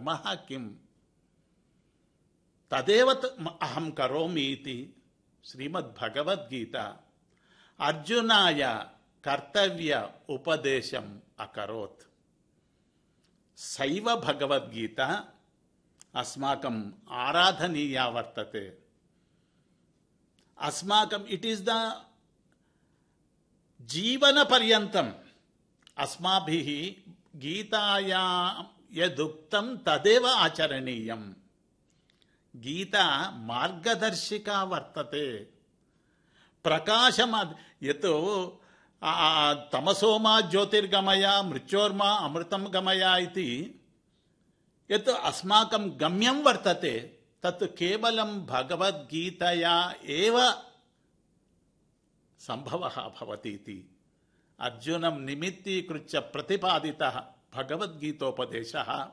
కర్మ కిం తదేవ త- అహం కరోమి ఇది శ్రీమద్భగవద్గీత అర్జునాయ కర్తవ్య ఉపదేశం అకరోత్ సైవ భగవద్గీత అస్మాకం ఆరాధనీయా వర్తతే అస్మాకం ఇట్ ఈస్ ద జీవన పర్యంతం అస్మాభి గీతాయా యదుక్తం తదేవ ఆచరణీయం గీత మార్గదర్శిక వర్తతే ప్రకాశం యత్ ఆ, తమసోమా జ్యోతిర్గమయ మృత్యోర్మా అమృతం గమయ ఇది యత్ అస్మాకం గమ్యం వర్తతే తత్ కేవలం భగవద్గీతయా ఏవ సంభవ భవతి ఇది అర్జునం నిమిత్తీకృత్య ప్రతిపాదిత భగవద్గీతోపదేశ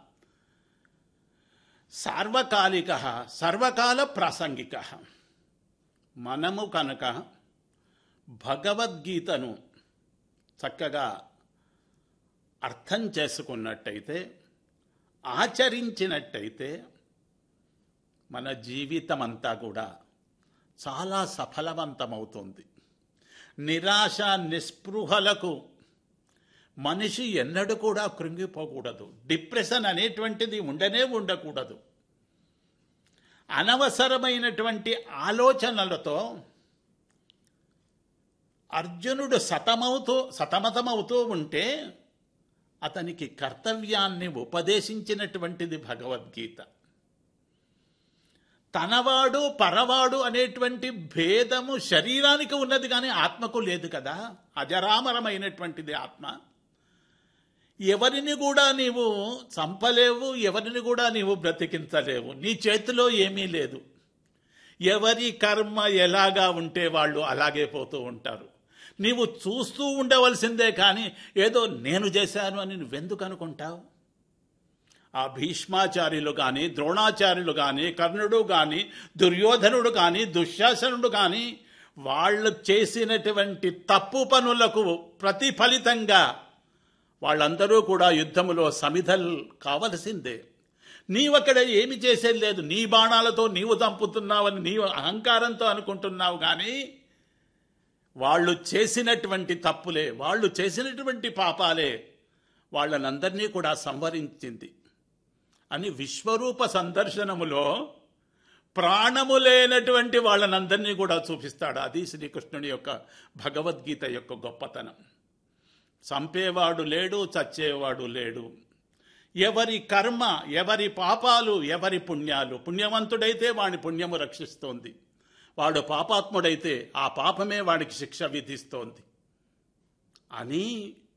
సార్వకాలిక సర్వకాల ప్రాసంగిక మనము కనుక భగవద్గీతను చక్కగా అర్థం చేసుకున్నట్టయితే ఆచరించినట్టయితే మన జీవితం అంతా కూడా చాలా సఫలవంతమవుతుంది నిరాశ నిస్పృహలకు మనిషి ఎన్నడూ కూడా కృంగిపోకూడదు డిప్రెషన్ అనేటువంటిది ఉండనే ఉండకూడదు అనవసరమైనటువంటి ఆలోచనలతో అర్జునుడు సతమవుతూ సతమతమవుతూ ఉంటే అతనికి కర్తవ్యాన్ని ఉపదేశించినటువంటిది భగవద్గీత తనవాడు పరవాడు అనేటువంటి భేదము శరీరానికి ఉన్నది కానీ ఆత్మకు లేదు కదా అజరామరమైనటువంటిది ఆత్మ ఎవరిని కూడా నీవు చంపలేవు ఎవరిని కూడా నీవు బ్రతికించలేవు నీ చేతిలో ఏమీ లేదు ఎవరి కర్మ ఎలాగా ఉంటే వాళ్ళు అలాగే పోతూ ఉంటారు నీవు చూస్తూ ఉండవలసిందే కానీ ఏదో నేను చేశాను అని నువ్వెందుకు అనుకుంటావు ఆ భీష్మాచార్యులు కానీ ద్రోణాచార్యులు కానీ కర్ణుడు కానీ దుర్యోధనుడు కానీ దుశ్శాసనుడు కానీ వాళ్ళు చేసినటువంటి తప్పు పనులకు ప్రతిఫలితంగా వాళ్ళందరూ కూడా యుద్ధములో సమిధల్ కావలసిందే నీవక్కడ ఏమి చేసేది లేదు నీ బాణాలతో నీవు చంపుతున్నావని నీవు అహంకారంతో అనుకుంటున్నావు కానీ వాళ్ళు చేసినటువంటి తప్పులే వాళ్ళు చేసినటువంటి పాపాలే వాళ్ళనందరినీ కూడా సంవరించింది అని విశ్వరూప సందర్శనములో ప్రాణము లేనటువంటి వాళ్ళనందరినీ కూడా చూపిస్తాడు అది శ్రీకృష్ణుని యొక్క భగవద్గీత యొక్క గొప్పతనం చంపేవాడు లేడు చచ్చేవాడు లేడు ఎవరి కర్మ ఎవరి పాపాలు ఎవరి పుణ్యాలు పుణ్యవంతుడైతే వాడి పుణ్యము రక్షిస్తోంది వాడు పాపాత్ముడైతే ఆ పాపమే వాడికి శిక్ష విధిస్తోంది అని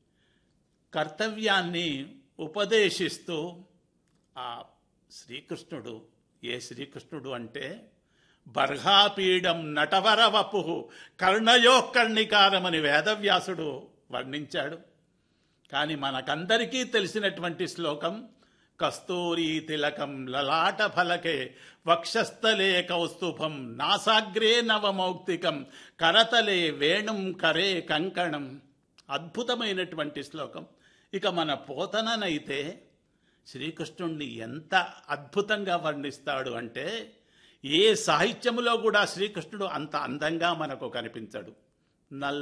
కర్తవ్యాన్ని ఉపదేశిస్తూ ఆ శ్రీకృష్ణుడు ఏ శ్రీకృష్ణుడు అంటే బర్హాపీడం నటవర వపు కర్ణయో కర్ణికారమని వేదవ్యాసుడు వర్ణించాడు కానీ మనకందరికీ తెలిసినటువంటి శ్లోకం కస్తూరీ తిలకం లలాట ఫలకే వక్షస్థలే కౌస్తుభం నాసాగ్రే నవమౌక్తికం కరతలే వేణుం కరే కంకణం అద్భుతమైనటువంటి శ్లోకం ఇక మన పోతననైతే శ్రీకృష్ణుణ్ణి ఎంత అద్భుతంగా వర్ణిస్తాడు అంటే ఏ సాహిత్యములో కూడా శ్రీకృష్ణుడు అంత అందంగా మనకు కనిపించడు నల్ల